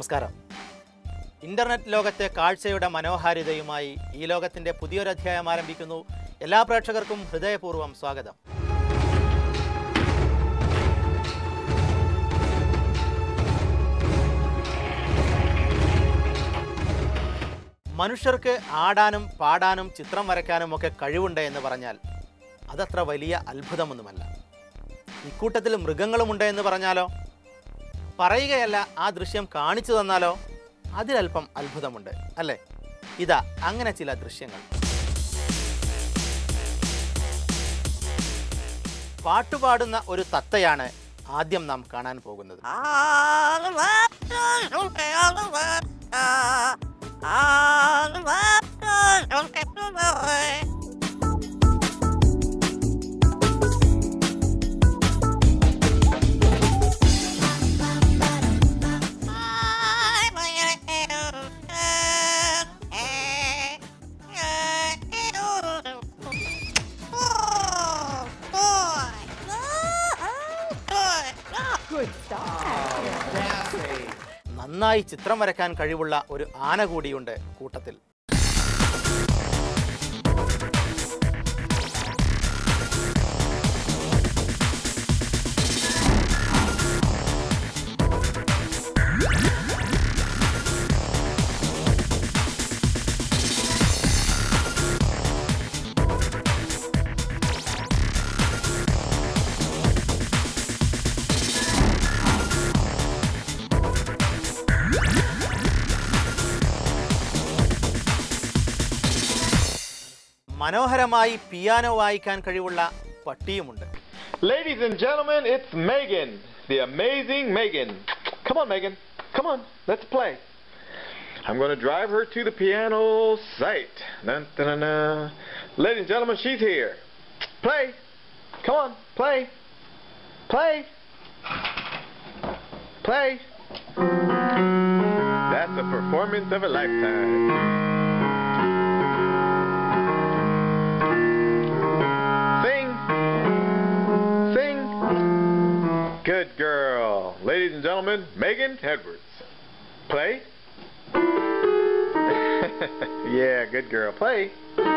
നമസ്കാരം ഇന്റർനെറ്റ് ലോകത്തെ കാഴ്ചയുടെ മനോഹാരിതയുമായി ഈ ലോകത്തിന്റെ പുതിയൊരു അധ്യായം ആരംഭിക്കുന്നു എല്ലാ പ്രേക്ഷകർക്കും ഹൃദയപൂർവ്വം സ്വാഗതം മനുഷ്യർക്ക് ആടാനും പാടാനും ചിത്രം വരയ്ക്കാനും ഒക്കെ കഴിവുണ്ട് എന്ന് പറഞ്ഞാൽ അതത്ര വലിയ അത്ഭുതമൊന്നുമല്ല ഇക്കൂട്ടത്തിൽ മൃഗങ്ങളുമുണ്ട് എന്ന് പറഞ്ഞാലോ പറയുകയല്ല ആ ദൃശ്യം കാണിച്ചു തന്നാലോ അതിലല്പം അത്ഭുതമുണ്ട് അല്ലേ ഇതാ അങ്ങനെ ചില ദൃശ്യങ്ങൾ പാട്ടുപാടുന്ന ഒരു തത്തയാണ് ആദ്യം നാം കാണാൻ പോകുന്നത് നന്നായി ചിത്രം വരയ്ക്കാൻ കഴിവുള്ള ഒരു ആന കൂടിയുണ്ട് കൂട്ടത്തിൽ മനോഹരമായി പിയാനോ വായിക്കാൻ കഴിവുള്ള പട്ടിയുമുണ്ട് Ladies and gentlemen, it's Megan, the amazing Megan. Come on, Megan. Come on, let's play. I'm going to drive her to the piano site. Dun, dun, dun, dun. Ladies and gentlemen, she's here. Play. Come on, play. Play. Play. That's a performance of a lifetime. Sing. Sing. Good girl. Ladies and gentlemen, Megan Edwards. Play. yeah, good girl. Play.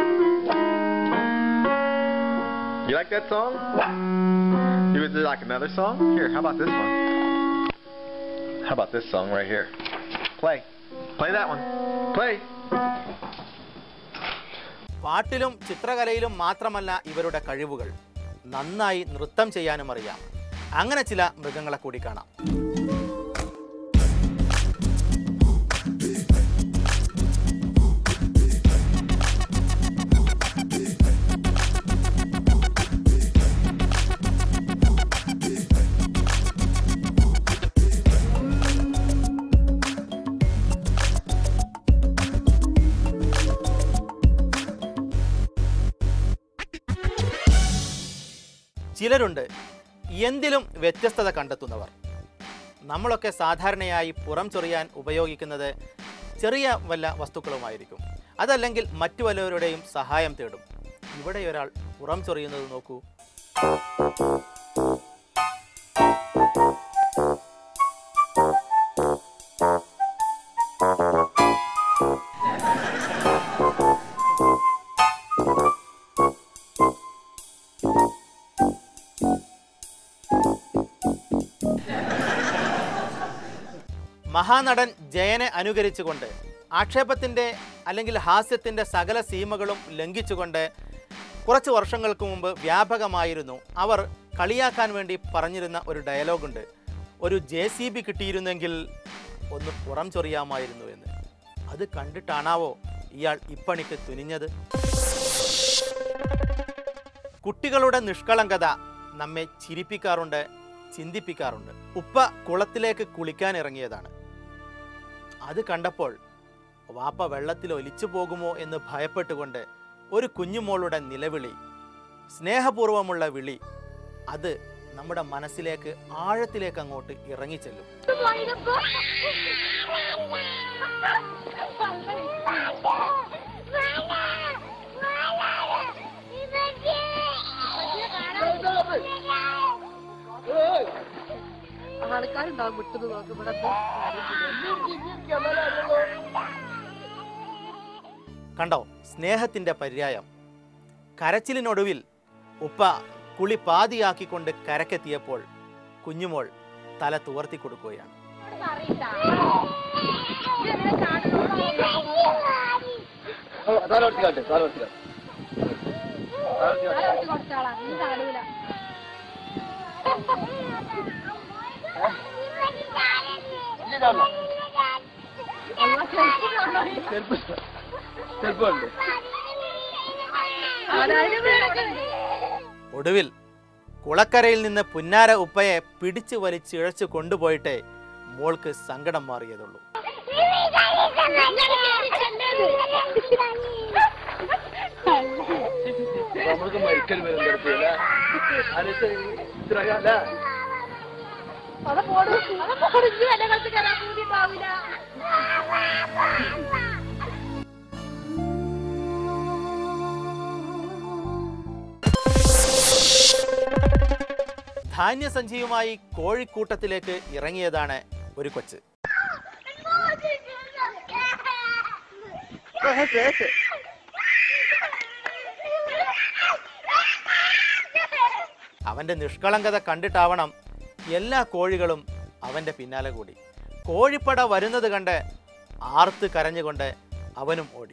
You like that song? You would like another song? Here, how about this one? How about this song right here? Play. Play that one. Play. പാട്ടിലും ചിത്രകലയിലും മാത്രമല്ല ഇവരുടെ കഴിവുകൾ നന്നായി നൃത്തം ചെയ്യാനും അറിയാം അങ്ങനെ ചില മൃഗങ്ങളെ കൂടി കാണാം ചിലരുണ്ട് എന്തിലും വ്യത്യസ്തത കണ്ടെത്തുന്നവർ നമ്മളൊക്കെ സാധാരണയായി പുറം ചൊറിയാൻ ഉപയോഗിക്കുന്നത് ചെറിയ വല്ല വസ്തുക്കളുമായിരിക്കും അതല്ലെങ്കിൽ മറ്റു വല്ലവരുടെയും സഹായം തേടും ഇവിടെ ഒരാൾ പുറം ചൊറിയുന്നത് നോക്കൂ മഹാനടൻ ജയനെ അനുകരിച്ചുകൊണ്ട് ആക്ഷേപത്തിൻ്റെ അല്ലെങ്കിൽ ഹാസ്യത്തിൻ്റെ സകല സീമകളും ലംഘിച്ചുകൊണ്ട് കുറച്ച് വർഷങ്ങൾക്ക് മുമ്പ് വ്യാപകമായിരുന്നു അവർ കളിയാക്കാൻ വേണ്ടി പറഞ്ഞിരുന്ന ഒരു ഡയലോഗുണ്ട് ഒരു ജെ സി ബി കിട്ടിയിരുന്നെങ്കിൽ ഒന്ന് പുറം ചൊറിയാമായിരുന്നു എന്ന് അത് കണ്ടിട്ടാണാവോ ഇയാൾ ഇപ്പണിക്ക് തുനിഞ്ഞത് കുട്ടികളുടെ നിഷ്കളങ്കത നമ്മെ ചിരിപ്പിക്കാറുണ്ട് ചിന്തിപ്പിക്കാറുണ്ട് ഉപ്പ കുളത്തിലേക്ക് കുളിക്കാൻ ഇറങ്ങിയതാണ് അത് കണ്ടപ്പോൾ വാപ്പ വെള്ളത്തിൽ ഒലിച്ചു പോകുമോ എന്ന് ഭയപ്പെട്ടുകൊണ്ട് ഒരു കുഞ്ഞുമോളുടെ നിലവിളി സ്നേഹപൂർവമുള്ള വിളി അത് നമ്മുടെ മനസ്സിലേക്ക് ആഴത്തിലേക്ക് അങ്ങോട്ട് ഇറങ്ങിച്ചെല്ലും ആൾക്കാരുണ്ടോ വിട്ടത് നോക്ക് ഇവിടെ കണ്ടോ സ്നേഹത്തിൻ്റെ പര്യായം കരച്ചിലിനൊടുവിൽ ഉപ്പ കുളി പാതിയാക്കിക്കൊണ്ട് കരക്കെത്തിയപ്പോൾ കുഞ്ഞുമോൾ തല തുവർത്തി കൊടുക്കുകയാണ് താലോട്ടിക്കാട്ടെ താലോട്ടിക്കാട്ടെ ചെറുപ്പമുണ്ട് ഒടുവിൽ കുളക്കരയിൽ നിന്ന് പുന്നാര ഉപ്പയെ പിടിച്ചു വലിച്ചിഴച്ചു കൊണ്ടുപോയിട്ടേ മോൾക്ക് സങ്കടം മാറിയതുള്ളൂ നമ്മൾക്ക് മരിക്കൽ വരും തരത്തില്ല അനുസരിച്ച് ഇത്ര കാല ധാന്യസഞ്ചിയുമായി കോഴിക്കൂട്ടത്തിലേക്ക് ഇറങ്ങിയതാണ് ഒരു കൊച്ച് അവന്റെ നിഷ്കളങ്കത കണ്ടിട്ടാവണം എല്ലാ കോഴികളും അവന്റെ പിന്നാലെ കൂടി കോഴിപ്പട വരുന്നത് കണ്ട് ആർത്ത് കരഞ്ഞുകൊണ്ട് അവനും ഓടി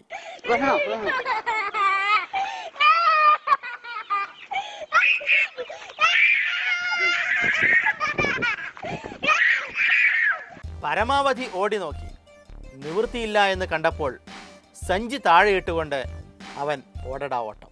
പരമാവധി ഓടി നോക്കി നിവൃത്തിയില്ല എന്ന് കണ്ടപ്പോൾ സഞ്ചി താഴെയിട്ടുകൊണ്ട് അവൻ ഓടടാ ഓട്ടം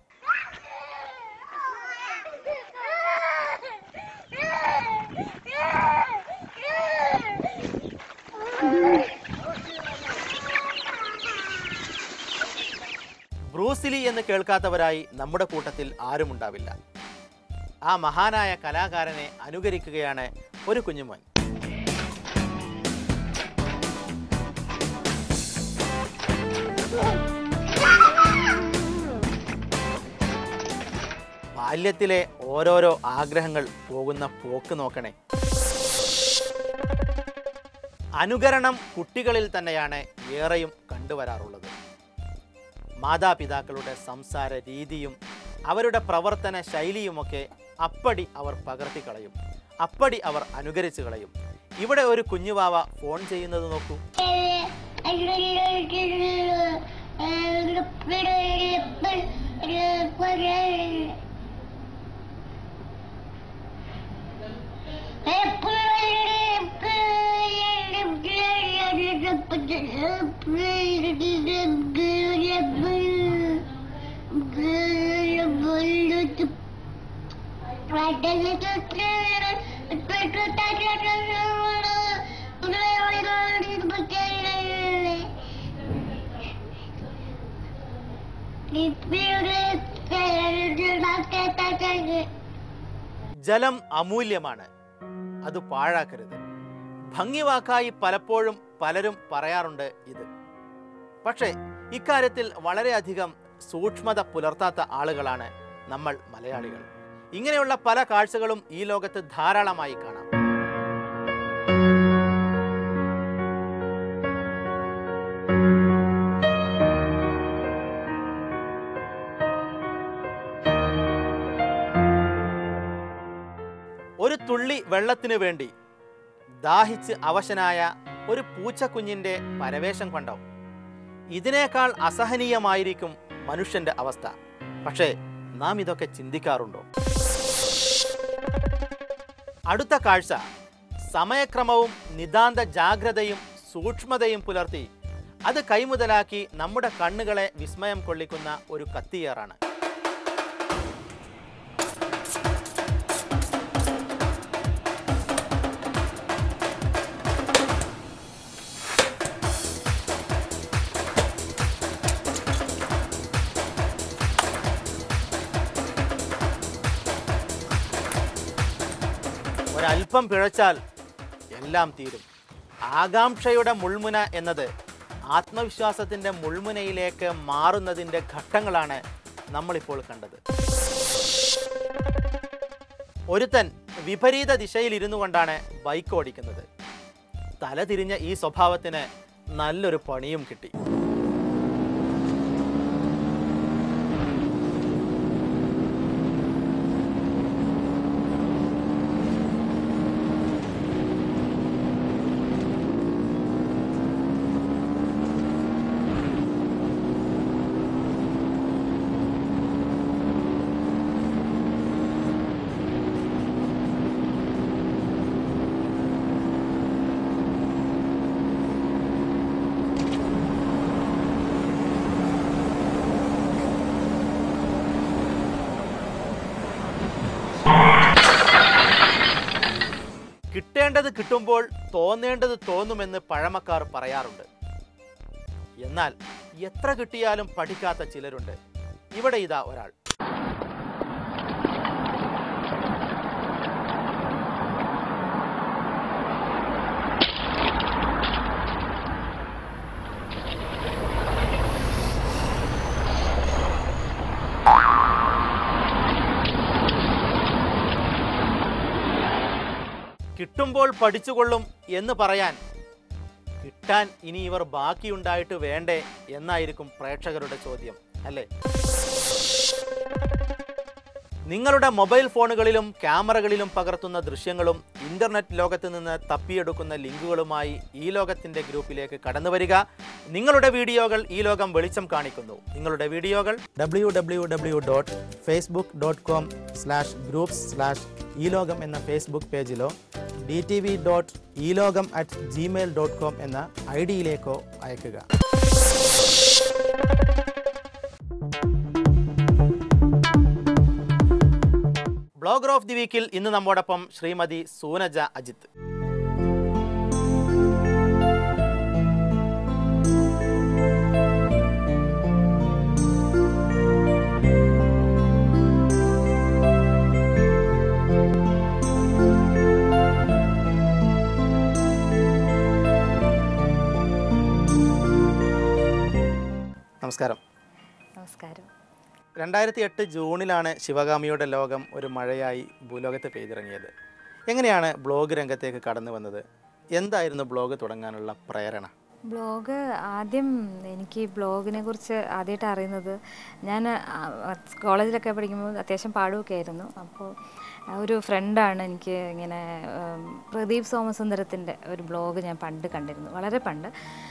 ബ്രൂസിലി എന്ന് കേൾക്കാത്തവരായി നമ്മുടെ കൂട്ടത്തിൽ ആരുമുണ്ടാവില്ല ആ മഹാനായ കലാകാരനെ അനുകരിക്കുകയാണ് ഒരു കുഞ്ഞുമോൻ ബാല്യത്തിലെ ഓരോരോ ആഗ്രഹങ്ങൾ പോകുന്ന പോക്ക് നോക്കണേ അനുകരണം കുട്ടികളിൽ തന്നെയാണ് ഏറെയും കണ്ടുവരാറുള്ളത് മാതാപിതാക്കളുടെ സംസാര രീതിയും അവരുടെ പ്രവർത്തന ശൈലിയുമൊക്കെ അപ്പടി അവർ പകർത്തിക്കളയും അപ്പടി അവർ അനുകരിച്ചു കളയും ഇവിടെ ഒരു കുഞ്ഞുവാവ ഫോൺ ചെയ്യുന്നത് നോക്കൂ ജലം അമൂല്യമാണ് അത് പാഴാക്കരുത് ഭംഗിവാക്കായി പലപ്പോഴും പലരും പറയാറുണ്ട് ഇത് പക്ഷേ ഇക്കാര്യത്തിൽ വളരെയധികം സൂക്ഷ്മത പുലർത്താത്ത ആളുകളാണ് നമ്മൾ മലയാളികൾ ഇങ്ങനെയുള്ള പല കാഴ്ചകളും ഈ ലോകത്ത് ധാരാളമായി കാണാം ഒരു തുള്ളി വെള്ളത്തിനു വേണ്ടി ദാഹിച്ച് അവശനായ ഒരു പൂച്ചക്കുഞ്ഞിന്റെ പരവേശം കണ്ടോ ഇതിനേക്കാൾ അസഹനീയമായിരിക്കും മനുഷ്യന്റെ അവസ്ഥ പക്ഷേ നാം ഇതൊക്കെ ചിന്തിക്കാറുണ്ടോ അടുത്ത കാഴ്ച സമയക്രമവും നിതാന്ത ജാഗ്രതയും സൂക്ഷ്മതയും പുലർത്തി അത് കൈമുതലാക്കി നമ്മുടെ കണ്ണുകളെ വിസ്മയം കൊള്ളിക്കുന്ന ഒരു കത്തിയേറാണ് ഒരല്പം പിഴച്ചാൽ എല്ലാം തീരും ആകാംക്ഷയുടെ മുൾമുന എന്നത് ആത്മവിശ്വാസത്തിൻ്റെ മുൾമുനയിലേക്ക് മാറുന്നതിൻ്റെ ഘട്ടങ്ങളാണ് നമ്മളിപ്പോൾ കണ്ടത് ഒരുത്തൻ വിപരീത ദിശയിൽ ഇരുന്നു കൊണ്ടാണ് ബൈക്ക് ഓടിക്കുന്നത് തലതിരിഞ്ഞ ഈ സ്വഭാവത്തിന് നല്ലൊരു പണിയും കിട്ടി കിട്ടേണ്ടത് കിട്ടുമ്പോൾ തോന്നേണ്ടത് തോന്നുമെന്ന് പഴമക്കാർ പറയാറുണ്ട് എന്നാൽ എത്ര കിട്ടിയാലും പഠിക്കാത്ത ചിലരുണ്ട് ഇവിടെ ഇതാ ഒരാൾ കിട്ടുമ്പോൾ പഠിച്ചുകൊള്ളും എന്ന് പറയാൻ കിട്ടാൻ ഇനി ഇവർ ബാക്കിയുണ്ടായിട്ട് വേണ്ടേ എന്നായിരിക്കും പ്രേക്ഷകരുടെ ചോദ്യം അല്ലേ നിങ്ങളുടെ മൊബൈൽ ഫോണുകളിലും ക്യാമറകളിലും പകർത്തുന്ന ദൃശ്യങ്ങളും ഇന്റർനെറ്റ് ലോകത്ത് നിന്ന് തപ്പിയെടുക്കുന്ന ലിങ്കുകളുമായി ഈ ലോകത്തിന്റെ ഗ്രൂപ്പിലേക്ക് കടന്നു വരിക നിങ്ങളുടെ വീഡിയോകൾ ഈ ലോകം വെളിച്ചം കാണിക്കുന്നു നിങ്ങളുടെ വീഡിയോകൾ W W W dot Facebook dot com slash groups slash ഈ ലോകം എന്ന ഫേസ്ബുക്ക് പേജിലോ ഡി ടി വി ഡോട്ട് ഈ ലോകം അറ്റ് ജിമെയിൽ ഡോട്ട് കോം എന്ന ഐ ഡിയിലേക്കോ അയക്കുക ബ്ലോഗർ ഓഫ് ദി വീക്കിൽ ഇന്ന് നമ്മോടൊപ്പം ശ്രീമതി സൂനജ അജിത്ത് നമസ്കാരം നമസ്കാരം രണ്ടായിരത്തി എട്ട് ജൂണിലാണ് ശിവകാമിയുടെ ലോകം ഒരു മഴയായി ഭൂലോകത്ത് പെയ്തിറങ്ങിയത് എങ്ങനെയാണ് ബ്ലോഗ് രംഗത്തേക്ക് കടന്നു വന്നത് എന്തായിരുന്നു ബ്ലോഗ് തുടങ്ങാനുള്ള പ്രേരണ ബ്ലോഗ് ആദ്യം എനിക്ക് ബ്ലോഗിനെ കുറിച്ച് ആദ്യമായിട്ട് അറിയുന്നത് ഞാൻ ആ, കോളേജിലൊക്കെ പഠിക്കുമ്പോൾ അത്യാവശ്യം പാടുമൊക്കെ ആയിരുന്നു അപ്പോൾ ഒരു ഫ്രണ്ടാണ് എനിക്ക് ഇങ്ങനെ ഉം, പ്രദീപ് സോമസുന്ദരത്തിൻ്റെ ഒരു ബ്ലോഗ് ഞാൻ പണ്ട് കണ്ടിരുന്നു വളരെ പണ്ട്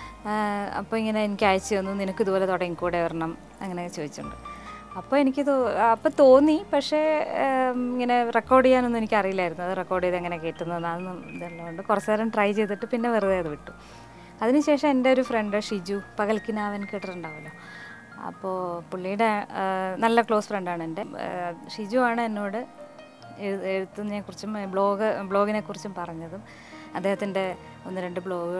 അപ്പോൾ ഇങ്ങനെ എനിക്ക് അയച്ചു തന്നു നിനക്ക് ഇതുപോലെ തുടങ്ങിക്കൂടെ വരണം അങ്ങനെ ചോദിച്ചിട്ടുണ്ട് അപ്പോൾ എനിക്ക് തോ അപ്പോൾ തോന്നി പക്ഷേ ഉം, ഇങ്ങനെ റെക്കോർഡ് ചെയ്യാനൊന്നും എനിക്ക് അറിയില്ലായിരുന്നു അത് റെക്കോർഡ് ചെയ്ത് എങ്ങനെ കയറ്റുന്നതാണെന്നും ഇതെല്ലാം കുറച്ച് നേരം ട്രൈ ചെയ്തിട്ട് പിന്നെ വെറുതെ അത് വിട്ടു അതിനുശേഷം എൻ്റെ ഒരു ഫ്രണ്ട് ഷിജു പകൽക്കിനാവൻ കേട്ടിട്ടുണ്ടാവുമല്ലോ അപ്പോൾ പുള്ളിയുടെ ആ, നല്ല ക്ലോസ് ഫ്രണ്ടാണ് എൻ്റെ ആ, ഷിജു ആണ് എന്നോട് എഴു- എഴുത്തിനെ കുറിച്ചും ബ്ലോഗ് ബ്ലോഗിനെ കുറിച്ചും പറഞ്ഞതും അദ്ദേഹത്തിൻ്റെ ഒന്ന് രണ്ട് ബ്ലോഗ്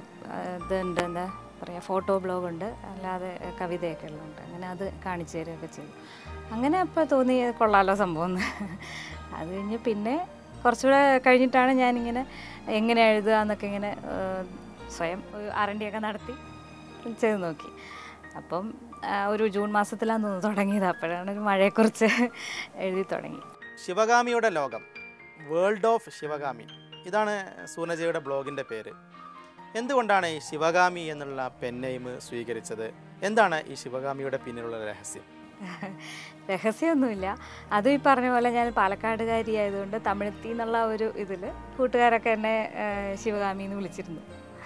ഇതുണ്ട് എന്താ പറയുക ഫോട്ടോ ബ്ലോഗ് ഉണ്ട് അല്ലാതെ കവിതയൊക്കെ ഉള്ളുണ്ട് അങ്ങനെ അത് കാണിച്ചു തരികയൊക്കെ ചെയ്തു അങ്ങനെ അപ്പോൾ തോന്നി ഇത് കൊള്ളാലോ സംഭവം എന്ന് അത് കഴിഞ്ഞ് പിന്നെ കുറച്ചുകൂടെ കഴിഞ്ഞിട്ടാണ് ഞാനിങ്ങനെ എങ്ങനെ എഴുതുക എന്നൊക്കെ ഇങ്ങനെ ആ, സ്വയം ആറണ്ടിയൊക്കെ നടത്തി ചെയ്ത് നോക്കി അപ്പം ആ, ഒരു ജൂൺ മാസത്തിലാന്ന് തോന്നുന്നു തുടങ്ങിയത് അപ്പോഴാണ് ഒരു മഴയെക്കുറിച്ച് എഴുതി തുടങ്ങി ശിവകാമിയുടെ ലോകം വേൾഡ് ഓഫ് ശിവകാമി ഇതാണ് സൂനജയുടെ ബ്ലോഗിൻ്റെ പേര് എന്തുകൊണ്ടാണ് ഈ ശിവകാമി എന്നുള്ള പെന്നെയിം സ്വീകരിച്ചത് എന്താണ് ഈ ശിവകാമിയുടെ പിന്നിലുള്ള രഹസ്യം രഹസ്യമൊന്നുമില്ല അതും ഈ പറഞ്ഞ പോലെ ഞാൻ പാലക്കാടുകാരി ആയതുകൊണ്ട് തമിഴത്തി എന്നുള്ള ഒരു ഇതിൽ കൂട്ടുകാരൊക്കെ എന്നെ ആ, ശിവകാമി എന്ന് വിളിച്ചിരുന്നു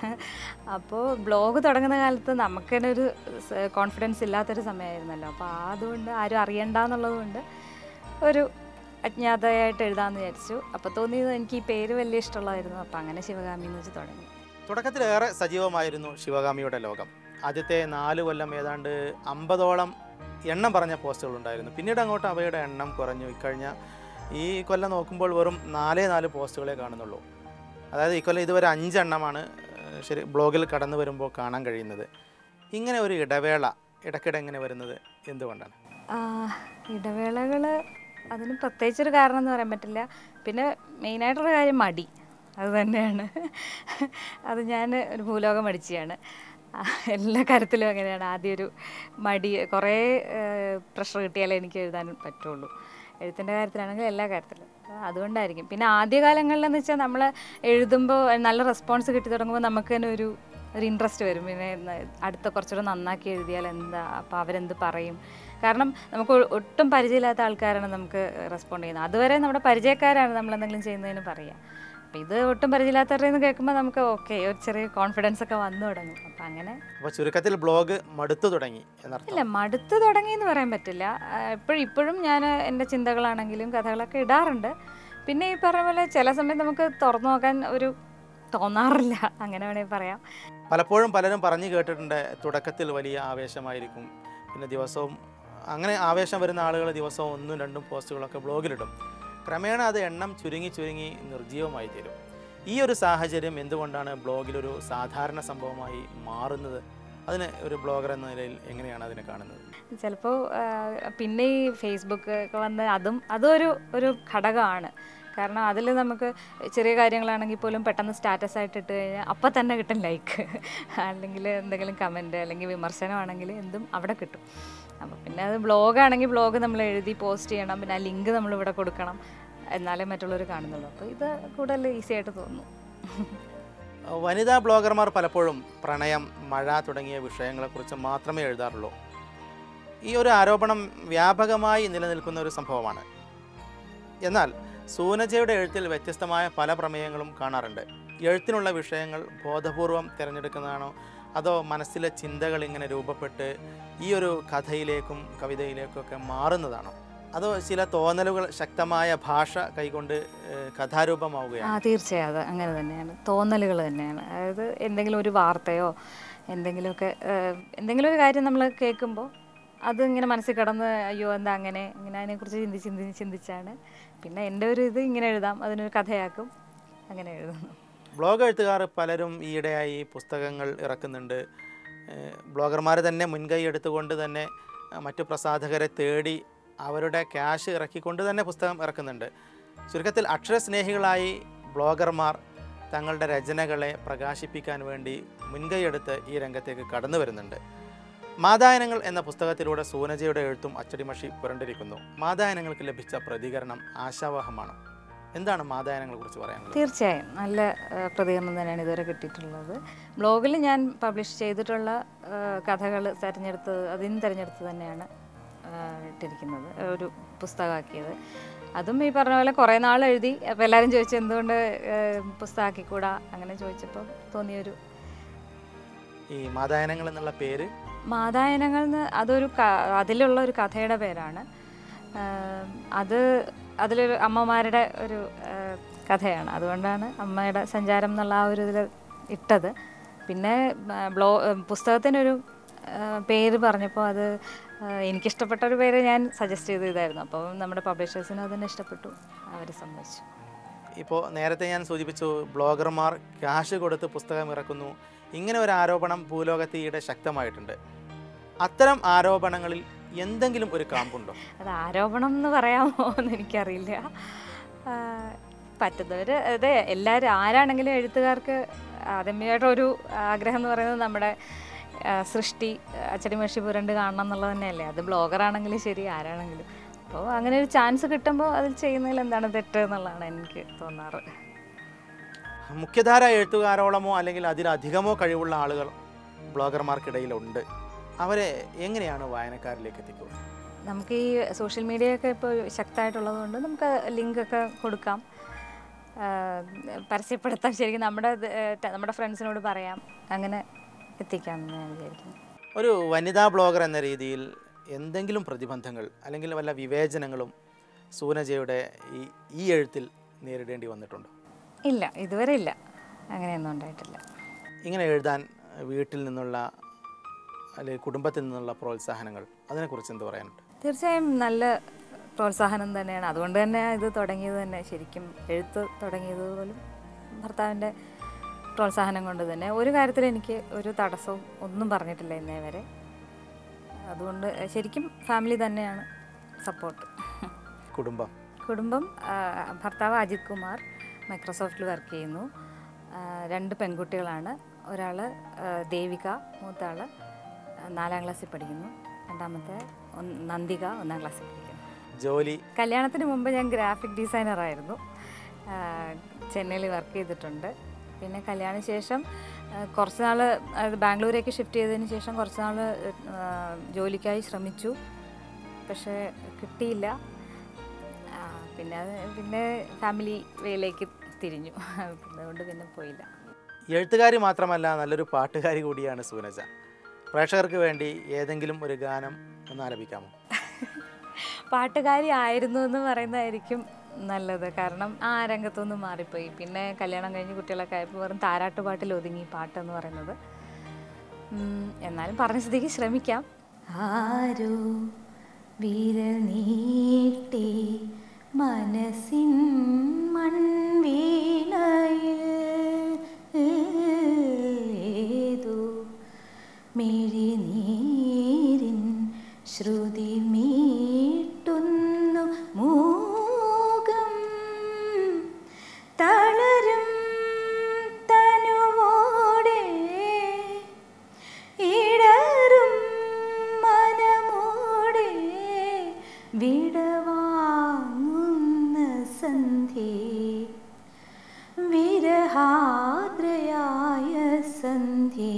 അപ്പോൾ ബ്ലോഗ് തുടങ്ങുന്ന കാലത്ത് നമുക്ക് തന്നെ ഒരു കോൺഫിഡൻസ് ഇല്ലാത്തൊരു സമയമായിരുന്നല്ലോ അപ്പോൾ അതുകൊണ്ട് ആരും അറിയണ്ട എന്നുള്ളത് കൊണ്ട് ഒരു അജ്ഞാതയായിട്ട് എഴുതാമെന്ന് വിചാരിച്ചു അപ്പോൾ തോന്നിയത് എനിക്ക് ഈ പേര് വലിയ ഇഷ്ടമുള്ളതായിരുന്നു അപ്പോൾ അങ്ങനെ ശിവകാമി എന്ന് വെച്ച് തുടങ്ങി തുടക്കത്തിലേറെ സജീവമായിരുന്നു ശിവകാമിയുടെ ലോകം ആദ്യത്തെ നാല് കൊല്ലം ഏതാണ്ട് അമ്പതോളം എണ്ണം പറഞ്ഞ പോസ്റ്റുകൾ ഉണ്ടായിരുന്നു പിന്നീട് അങ്ങോട്ട് അവയുടെ എണ്ണം കുറഞ്ഞു ഇക്കഴിഞ്ഞ ഈ കൊല്ലം നോക്കുമ്പോൾ വെറും നാലേ നാല് പോസ്റ്റുകളെ കാണുന്നുള്ളൂ അതായത് ഈ കൊല്ലം ഇതുവരെ അഞ്ചെണ്ണമാണ് ഏഹ്, ശരി ബ്ലോഗിൽ കടന്നു വരുമ്പോൾ കാണാൻ കഴിയുന്നത് ഇങ്ങനെ ഒരു ഇടവേള ഇടയ്ക്കിടെ ഇങ്ങനെ വരുന്നത് എന്തുകൊണ്ടാണ് ഇടവേളകൾ അതിന് പ്രത്യേകിച്ചൊരു കാരണം എന്ന് പറയാൻ പറ്റില്ല പിന്നെ മെയിനായിട്ടുള്ള കാര്യം മടി അത് തന്നെയാണ് അത് ഞാൻ ഒരു ഭൂലോകം മടിച്ചാണ് എല്ലാ കാര്യത്തിലും അങ്ങനെയാണ് ആദ്യം ഒരു മടി കുറേ പ്രഷർ കിട്ടിയാലേ എനിക്ക് എഴുതാൻ പറ്റുള്ളൂ എഴുത്തിൻ്റെ കാര്യത്തിലാണെങ്കിൽ എല്ലാ കാര്യത്തിലും അപ്പോൾ അതുകൊണ്ടായിരിക്കും പിന്നെ ആദ്യകാലങ്ങളിലെന്ന് വെച്ചാൽ നമ്മൾ എഴുതുമ്പോൾ നല്ല റെസ്പോൺസ് കിട്ടി തുടങ്ങുമ്പോൾ നമുക്ക് തന്നെ ഒരു ഒരു ഇൻട്രസ്റ്റ് വരും പിന്നെ ന- അടുത്ത കുറച്ചുകൂടെ നന്നാക്കി എഴുതിയാൽ എന്താ അപ്പോൾ അവരെന്ത് പറയും കാരണം നമുക്ക് ഒ- ഒട്ടും പരിചയമില്ലാത്ത ആൾക്കാരാണ് നമുക്ക് റെസ്പോണ്ട് ചെയ്യുന്നത് അതുവരെ നമ്മുടെ പരിചയക്കാരാണ് നമ്മൾ എന്തെങ്കിലും ചെയ്യുന്നതിന് പറയുക അപ്പോൾ ഇത് ഒട്ടും പരിചയമില്ലാത്തവരുടെ നിന്ന് കേൾക്കുമ്പോൾ നമുക്ക് ഓക്കെ ഒരു ചെറിയ കോൺഫിഡൻസ് ഒക്കെ വന്നു തുടങ്ങും അപ്പം അങ്ങനെ അപ്പോൾ ചുരുക്കത്തിൽ ബ്ലോഗ് മടുത്തു തുടങ്ങി എന്നർത്ഥം ഇല്ല മടുത്ത് തുടങ്ങി എന്ന് പറയാൻ പറ്റില്ല ഇപ്പോഴും ഇപ്പോഴും ഞാൻ എൻ്റെ ചിന്തകളാണെങ്കിലും കഥകളൊക്കെ ഇടാറുണ്ട് പിന്നെ ഈ പറഞ്ഞ പോലെ ചില സമയത്ത് നമുക്ക് തുറന്നു നോക്കാൻ ഒരു തോന്നാറില്ല അങ്ങനെ വേണമെങ്കിൽ പറയാം പലപ്പോഴും പലരും പറഞ്ഞു കേട്ടിട്ടുണ്ട് തുടക്കത്തിൽ വലിയ ആവേശമായിരിക്കും പിന്നെ ദിവസവും അങ്ങനെ ആവേശം വരുന്ന ആളുകൾ ദിവസവും ഒന്നും രണ്ടും പോസ്റ്റുകളൊക്കെ ബ്ലോഗിലിടും ക്രമേണ അത് എണ്ണം ചുരുങ്ങി ചുരുങ്ങി നിർജ്ജീവമായി തീരും ഈ ഒരു സാഹചര്യം എന്തുകൊണ്ടാണ് ബ്ലോഗിലൊരു സാധാരണ സംഭവമായി മാറുന്നത് അതിന് ഒരു ബ്ലോഗർ എന്ന നിലയിൽ എങ്ങനെയാണ് അതിനെ കാണുന്നത് ചിലപ്പോൾ പിന്നെ ഈ ഫേസ്ബുക്ക് ഒക്കെ വന്ന് അതും അതും ഒരു ഒരു ഘടകമാണ് കാരണം അതിൽ നമുക്ക് ചെറിയ കാര്യങ്ങളാണെങ്കിൽ പോലും പെട്ടെന്ന് സ്റ്റാറ്റസ് ആയിട്ട് ഇട്ട് കഴിഞ്ഞാൽ അപ്പം തന്നെ കിട്ടും ലൈക്ക് അല്ലെങ്കിൽ എന്തെങ്കിലും കമൻറ്റ് അല്ലെങ്കിൽ വിമർശനമാണെങ്കിൽ എന്തും അവിടെ കിട്ടും അപ്പോൾ പിന്നെ അത് ബ്ലോഗാണെങ്കിൽ ബ്ലോഗ് നമ്മൾ എഴുതി പോസ്റ്റ് ചെയ്യണം പിന്നെ ആ ലിങ്ക് നമ്മൾ ഇവിടെ കൊടുക്കണം എന്നാലേ മറ്റുള്ളവർ കാണുന്നുള്ളൂ അപ്പോൾ ഇത് കൂടുതൽ ഈസി ആയിട്ട് തോന്നുന്നു വനിതാ ബ്ലോഗർമാർ പലപ്പോഴും പ്രണയം മഴ തുടങ്ങിയ വിഷയങ്ങളെക്കുറിച്ച് മാത്രമേ എഴുതാറുള്ളൂ ഈ ഒരു ആരോപണം വ്യാപകമായി നിലനിൽക്കുന്ന ഒരു സംഭവമാണ് എന്നാൽ സൂനജയുടെ എഴുത്തിൽ വ്യത്യസ്തമായ പല പ്രമേയങ്ങളും കാണാറുണ്ട് എഴുത്തിനുള്ള വിഷയങ്ങൾ ബോധപൂർവം തിരഞ്ഞെടുക്കുന്നതാണോ അതോ മനസ്സിലെ ചിന്തകൾ ഇങ്ങനെ രൂപപ്പെട്ട് ഈ ഒരു കഥയിലേക്കും കവിതയിലേക്കും ഒക്കെ മാറുന്നതാണോ അതോ ചില തോന്നലുകൾ ശക്തമായ ഭാഷ കൈകൊണ്ട് ഏഹ്, ആ കഥാരൂപമാവുകയാണ് തീർച്ചയായും അത് അങ്ങനെ തന്നെയാണ് തോന്നലുകൾ തന്നെയാണ് അതായത് എന്തെങ്കിലും ഒരു വാർത്തയോ എന്തെങ്കിലുമൊക്കെ ഏഹ്, എന്തെങ്കിലും ഒരു കാര്യം നമ്മൾ കേൾക്കുമ്പോൾ അത് ഇങ്ങനെ മനസ്സിൽ കിടന്ന് അയ്യോ എന്താ അങ്ങനെ ഇങ്ങനെ അതിനെക്കുറിച്ച് ചിന്തിച്ച് ചിന്തിച്ച് ചിന്തിച്ചാണ് പിന്നെ എൻ്റെ ഒരു ഇത് ഇങ്ങനെ എഴുതാം അതിനൊരു കഥയാക്കും അങ്ങനെ എഴുതുന്നു ബ്ലോഗ് എഴുത്തുകാർ പലരും ഈയിടെയായി പുസ്തകങ്ങൾ ഇറക്കുന്നുണ്ട് ബ്ലോഗർമാർ തന്നെ മുൻകൈ എടുത്തുകൊണ്ട് തന്നെ ഏഹ്, മറ്റു പ്രസാധകരെ തേടി അവരുടെ ക്യാഷ് ഇറക്കിക്കൊണ്ട് തന്നെ പുസ്തകം ഇറക്കുന്നുണ്ട് ചുരുക്കത്തിൽ അക്ഷരസ്നേഹികളായി ബ്ലോഗർമാർ തങ്ങളുടെ രചനകളെ പ്രകാശിപ്പിക്കാൻ വേണ്ടി മുൻകൈയെടുത്ത് ഈ രംഗത്തേക്ക് കടന്നു വരുന്നുണ്ട് മാതായനങ്ങൾ എന്ന പുസ്തകത്തിലൂടെ സൂനജയുടെ എഴുത്തും അച്ചടിമഷി പുരണ്ടിരിക്കുന്നു മാതായനങ്ങൾക്ക് ലഭിച്ച പ്രതികരണം ആശാവഹമാണ് എന്താണ് മാതായനങ്ങളെ കുറിച്ച് പറയാനുള്ളത് തീർച്ചയായും നല്ല ഏഹ്, പ്രതികരണം തന്നെയാണ് ഇതുവരെ കിട്ടിയിട്ടുള്ളത് ബ്ലോഗിൽ ഞാൻ പബ്ലിഷ് ചെയ്തിട്ടുള്ള കഥകൾ തിരഞ്ഞെടുത്ത് അതിൽ നിന്ന് തിരഞ്ഞെടുത്ത് തന്നെയാണ് ഏഹ്, ഇട്ടിരിക്കുന്നത് ഒരു പുസ്തകമാക്കിയത് അതും ഈ പറഞ്ഞ പോലെ കുറേ നാൾ എഴുതി അപ്പോൾ എല്ലാവരും ചോദിച്ചു എന്തുകൊണ്ട് ഏഹ്, പുസ്തകമാക്കിക്കൂടാ അങ്ങനെ ചോദിച്ചപ്പോൾ തോന്നിയൊരു ഈ മാതായനങ്ങൾ എന്നുള്ള പേര് മാതായനങ്ങൾ എന്ന് അതൊരു ക- അതിലുള്ള ഒരു കഥയുടെ പേരാണ് ആം, അത് അതിലൊരു അമ്മമാരുടെ ഒരു ആ, കഥയാണ് അതുകൊണ്ടാണ് അമ്മയുടെ സഞ്ചാരം എന്നുള്ള ആ ഒരു ഇതിൽ ഇട്ടത് പിന്നെ ആ, ബ്ലോ പുസ്തകത്തിനൊരു ആ, പേര് പറഞ്ഞപ്പോൾ അത് ആ, എനിക്കിഷ്ടപ്പെട്ട ഒരു പേര് ഞാൻ സജസ്റ്റ് ചെയ്ത് ഇതായിരുന്നു അപ്പോൾ നമ്മുടെ പബ്ലിഷേഴ്സിന് അതിനെ ഇഷ്ടപ്പെട്ടു അവർ സമ്മതിച്ചു ഇപ്പോൾ നേരത്തെ ഞാൻ സൂചിപ്പിച്ചു ബ്ലോഗർമാർ ക്യാഷ് കൊടുത്ത് പുസ്തകം ഇറക്കുന്നു ഇങ്ങനെ ഒരു ആരോപണം ഭൂലോകത്ത് ഈയിടെ ശക്തമായിട്ടുണ്ട് അത്തരം ആരോപണങ്ങളിൽ എന്തെങ്കിലും ഒരു കാമ്പുണ്ടോ അത് ആരോപണം എന്ന് പറയാമോ എന്ന് എനിക്കറിയില്ല ആ, പറ്റുന്നവർ അതെ എല്ലാവരും ആരാണെങ്കിലും എഴുത്തുകാർക്ക് ആദ്യമായിട്ട് ഒരു ആഗ്രഹം എന്ന് പറയുന്നത് നമ്മുടെ ആ, സൃഷ്ടി അച്ചടി മഷി പുരണ്ട് കാണണം എന്നുള്ളത് തന്നെയല്ലേ അത് ബ്ലോഗറാണെങ്കിലും ശരി ആരാണെങ്കിലും അപ്പോൾ അങ്ങനെ ഒരു ചാൻസ് കിട്ടുമ്പോൾ അതിൽ ചെയ്യുന്നതിൽ എന്താണ് തെറ്റ് എന്നുള്ളതാണ് എനിക്ക് തോന്നാറ് മുഖ്യധാര എഴുത്തുകാരോളമോ അല്ലെങ്കിൽ അതിലധികമോ കഴിവുള്ള ആളുകൾ ബ്ലോഗർമാർക്കിടയിലുണ്ട് അവരെ എങ്ങനെയാണ് വായനക്കാരിലേക്ക് എത്തിക്കുക നമുക്ക് ഈ സോഷ്യൽ മീഡിയ ഒക്കെ ഇപ്പോൾ ശക്തമായിട്ടുള്ളത് കൊണ്ട് നമുക്ക് ലിങ്ക് ഒക്കെ കൊടുക്കാം ആ, പരസ്യപ്പെടുത്താം ശരിക്കും നമ്മുടെ ഇത്, ഏ, ത- നമ്മുടെ ഫ്രണ്ട്സിനോട് പറയാം അങ്ങനെ എത്തിക്കാമെന്ന് ഞാൻ വിചാരിക്കുന്നു ഒരു വനിതാ ബ്ലോഗർ എന്ന രീതിയിൽ എന്തെങ്കിലും പ്രതിബന്ധങ്ങൾ അല്ലെങ്കിൽ വല്ല വിവേചനങ്ങളും സൂനജയുടെ ഈ ഈ എഴുത്തിൽ നേരിടേണ്ടി വന്നിട്ടുണ്ടോ ഇല്ല ഇതുവരെ ഇല്ല അങ്ങനെയൊന്നും ഉണ്ടായിട്ടില്ല ഇങ്ങനെ എഴുതാൻ വീട്ടിൽ നിന്നുള്ള അല്ലെങ്കിൽ കുടുംബത്തിൽ നിന്നുള്ള പ്രോത്സാഹനങ്ങൾ അതിനെക്കുറിച്ച് എന്ത് പറയാനുണ്ട് തീർച്ചയായും നല്ല പ്രോത്സാഹനം തന്നെയാണ് അതുകൊണ്ട് തന്നെ ഇത് തുടങ്ങിയത് തന്നെ ശരിക്കും എഴുത്ത് തുടങ്ങിയത് പോലും ഭർത്താവിൻ്റെ പ്രോത്സാഹനം കൊണ്ട് തന്നെ ഒരു കാര്യത്തിൽ എനിക്ക് ഒരു തടസ്സവും ഒന്നും പറഞ്ഞിട്ടില്ല ഇന്നേ വരെ അതുകൊണ്ട് ശരിക്കും ഫാമിലി തന്നെയാണ് സപ്പോർട്ട് കുടുംബം കുടുംബം ആ, ഭർത്താവ് അജിത് കുമാർ മൈക്രോസോഫ്റ്റിൽ വർക്ക് ചെയ്യുന്നു ആ, രണ്ട് പെൺകുട്ടികളാണ് ഒരാൾ ദേവിക മൂത്താൾ നാലാം ക്ലാസ്സിൽ പഠിക്കുന്നു രണ്ടാമത്തെ ഒന്ന് നന്ദിക ഒന്നാം ക്ലാസ്സിൽ പഠിക്കുന്നു ജോലി കല്യാണത്തിന് മുമ്പ് ഞാൻ ഗ്രാഫിക് ഡിസൈനർ ആയിരുന്നു ചെന്നൈയിൽ വർക്ക് ചെയ്തിട്ടുണ്ട് പിന്നെ കല്യാണ ശേഷം ആ, കുറച്ച് നാൾ അതായത് ബാംഗ്ലൂരേക്ക് ഷിഫ്റ്റ് ചെയ്തതിന് ശേഷം കുറച്ച് നാൾ ജോലിക്കായി ശ്രമിച്ചു പക്ഷേ കിട്ടിയില്ല ആ, പിന്നെ അത് പിന്നെ ഫാമിലി വേയിലേക്ക് തിരിഞ്ഞു അതുകൊണ്ട് പിന്നെ പോയില്ല എഴുത്തുകാരി മാത്രമല്ല നല്ലൊരു പാട്ടുകാരി കൂടിയാണ് സൂനജ പ്രേക്ഷകർക്ക് വേണ്ടി ഏതെങ്കിലും ഒരു ഗാനം ഒന്ന് ആലപിക്കാമോ പാട്ടുകാരി ആയിരുന്നു എന്ന് പറയുന്നതായിരിക്കും നല്ലത് കാരണം ആ രംഗത്തുനിന്ന് മാറിപ്പോയി പിന്നെ കല്യാണം കഴിഞ്ഞ് കുട്ടികളൊക്കെ ആയപ്പോൾ വെറും താരാട്ടുപാട്ടിൽ ഒതുങ്ങി പാട്ടെന്ന് പറയുന്നത് ഉം, എന്നാലും പറഞ്ഞ സ്ഥിതിക്ക് ശ്രമിക്കാം ആരോ വിരൽ നീട്ടി മനസ്സിൻ മൺവീണയേതോ മിഴിനീരിൻ ശ്രുതി മീട്ടുന്നു മൂകം തളരും തനുവോടെ ഇടറും മനമോടെ വിടവാങ്ങുന്ന സന്ധ്യേ വിരഹാദ്രയായ സന്ധ്യേ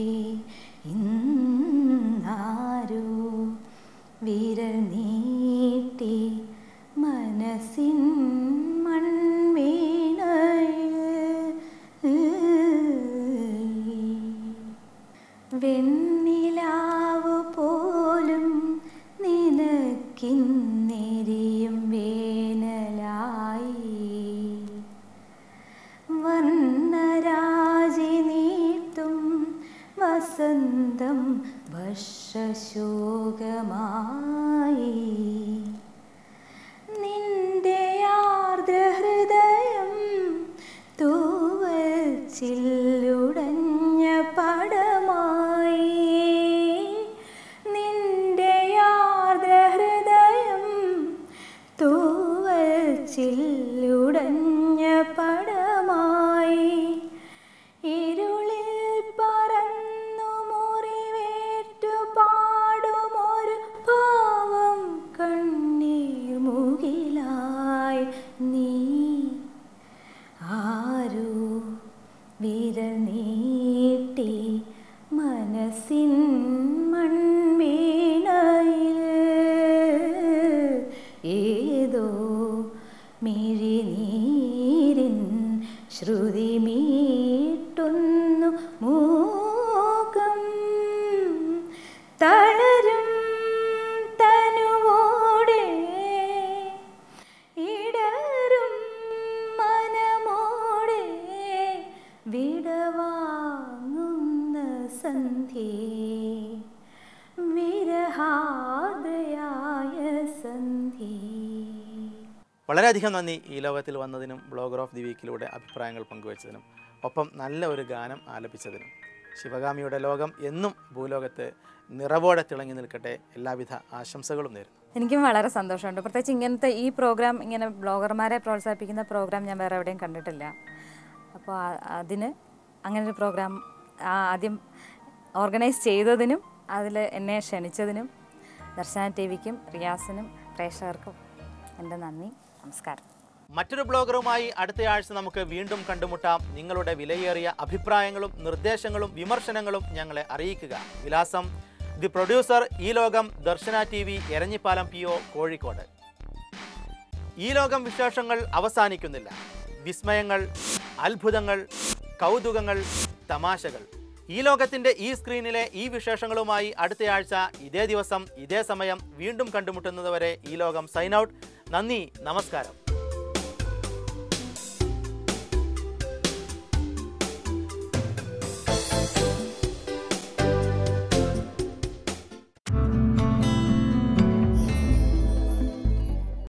ഇന്നാരോ വിരൽ നീട്ടി മനസ്സിൻ മൺവീണയിൽ വെണ്ണിലാവ് പോലും നിനക്കിന്നെരിയും വേനലായി വർണ്ണരാജി നീട്ടും വസന്തം വർഷശോകമായി നിന്റെ ആർദ്രഹൃദയം തൂവൽ ചില്ലുടഞ്ഞ പടമായി നിന്റെ ആർദ്രഹൃദയം തൂവൽ ചില്ലുടഞ്ഞ പടമായി ഇരുളിൽ പറന്നു മുറിവേറ്റു പാടുമൊരു പാവം കണ്ണീർ മുകിലായി നീ ആരോ വിരൽ നീട്ടി മനസ്സിൻ മൺവീണയിൽ ഏതോ മിഴിനീരിൻ ശ്രുതി മീട്ടുന്നു മൂകം തളരും തനുവോടെ ഇടറും മനമോടെ വിടവാങ്ങുന്ന സന്ധ്യേ വിരഹാദ്രയായ സന്ധ്യേ വളരെയധികം നന്ദി ഈ ലോകത്തിൽ വന്നതിനും ബ്ലോഗർ ഓഫ് ദി വീക്കിലൂടെ അഭിപ്രായങ്ങൾ പങ്കുവച്ചതിനും ഒപ്പം നല്ല ഒരു ഗാനം ആലപിച്ചതിനും ശിവഗാമിയുടെ ലോകം എന്നും ഭൂലോകത്ത് നിറവോടെ തിളങ്ങി നിൽക്കട്ടെ എല്ലാവിധ ആശംസകളും നേരുന്നു എനിക്കും വളരെ സന്തോഷമുണ്ട് പ്രത്യേകിച്ച് ഇങ്ങനത്തെ ഈ പ്രോഗ്രാം ഇങ്ങനെ ബ്ലോഗർമാരെ പ്രോത്സാഹിപ്പിക്കുന്ന പ്രോഗ്രാം ഞാൻ വേറെ എവിടെയും കണ്ടിട്ടില്ല അപ്പോൾ ആ- അതിന് അങ്ങനെ ഒരു പ്രോഗ്രാം ആദ്യം ഓർഗനൈസ് ചെയ്തതിനും അതിൽ എന്നെ ക്ഷണിച്ചതിനും ദർശന ടി വിക്കും റിയാസിനും പ്രേക്ഷകർക്കും എൻ്റെ നന്ദി നമസ്കാരം മറ്റൊരു ബ്ലോഗറുമായി അടുത്തയാഴ്ച നമുക്ക് വീണ്ടും കണ്ടുമുട്ടാം നിങ്ങളുടെ വിലയേറിയ അഭിപ്രായങ്ങളും നിർദ്ദേശങ്ങളും വിമർശനങ്ങളും ഞങ്ങളെ അറിയിക്കുക വിലാസം ദി പ്രൊഡ്യൂസർ ഈ ലോകം Darshana T V Eranhipalam P O Kozhikode ഈ ലോകം വിശേഷങ്ങൾ അവസാനിക്കുന്നില്ല വിസ്മയങ്ങൾ അത്ഭുതങ്ങൾ കൗതുകങ്ങൾ തമാശകൾ ഈ ലോകത്തിന്റെ ഈ സ്ക്രീനിലെ ഈ വിശേഷങ്ങളുമായി അടുത്തയാഴ്ച ഇതേ ദിവസം ഇതേ സമയം വീണ്ടും കണ്ടുമുട്ടുന്നതുവരെ ഈ ലോകം സൈൻ ഔട്ട് നന്ദി നമസ്കാരം